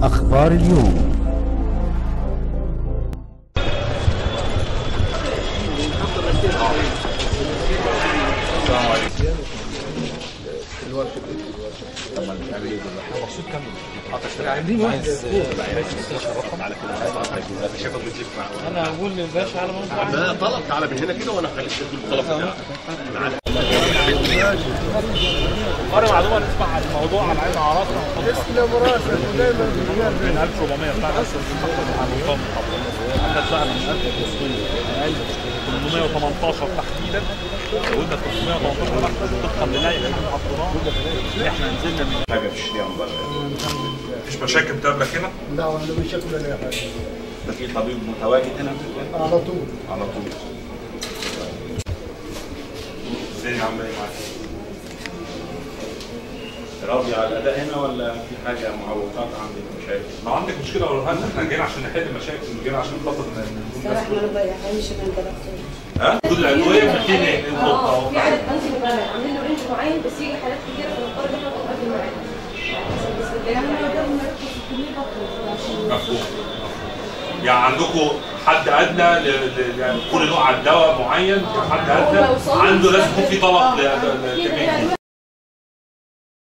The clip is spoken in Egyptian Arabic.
أخبار اليوم انا اقول للباشا على موضوع لا طلب تعالى من هنا كده وانا هخليك تدي الطلب بتاعك مرة معلومة نسمع عن الموضوع على عين عرفنا اسلم راسك ودايما من 1400 بتاع عن نظام عندك بقى من 1818 تحديدا قلنا 318 طبقا للائحه المحافظات احنا نزلنا من حاجه مش ليها مبرر مفيش مشاكل بتقابلك هنا لا ولا بشكل ولا حاجه ده في طبيب متواجد هنا على طول على طول ازاي عامله ايه معاك راضي على الاداء هنا ولا في حاجه معوقات عندك مشاكل؟ لو عندك مشكله ولا حاجه احنا جايين عشان نحل مشاكل مش جايين عشان نخطط ان الناس صراحة ما بيريحنيش من الدكتور ها كل الادويه مدينا اه في عدد انتي مجمع عاملين له رينج معين بس يجي حالات كتيرة فنضطر ان احنا نقدم معاه يعني انا لو مركز في الكلية مفهوم يعني عندكم حد ادنى ل... ل... يعني كل نوع دواء معين حد ادنى عنده لازم يكون في طلب ل- ل- لكميه